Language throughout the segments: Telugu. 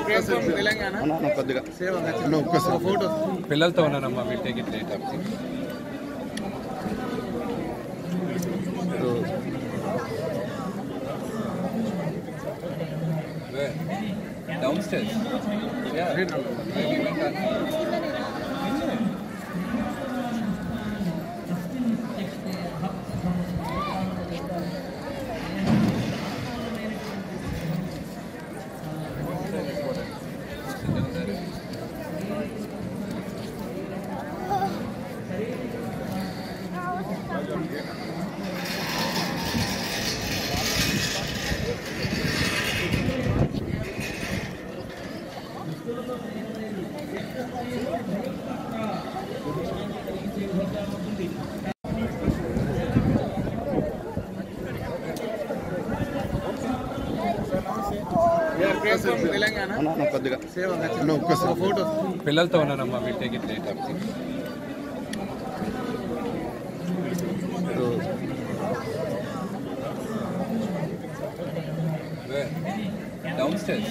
తెలంగాణ అన్న, అన్న, కొద్దిగా సేవ అన్న, ఒక్కసారి ఫోటో పిల్లలతో ఉన్నానమ్మా మీ take it late downstairs Telangana అన్న, అన్న, కొద్దిగా సేవ అన్న, ఒక్కసారి ఫోటో పిల్లలతో ఉన్నానమ్మా మీ take it late downstairs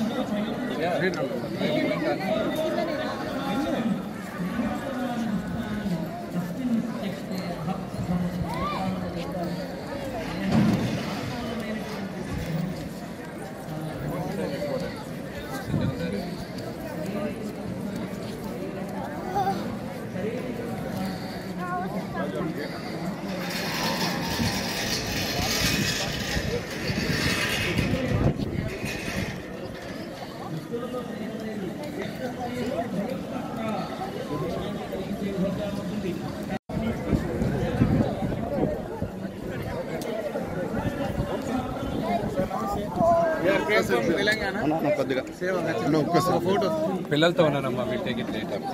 Telangana అన్న, అన్న, కొద్దిగా సేవ అన్న, ఒక్కసారి ఫోటో పిల్లలతో ఉన్నానమ్మా మీ take it late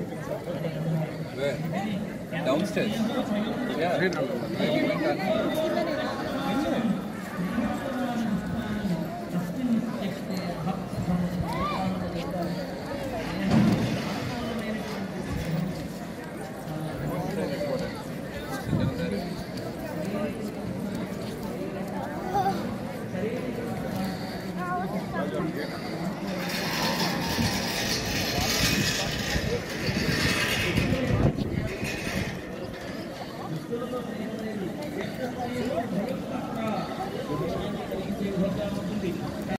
down stairs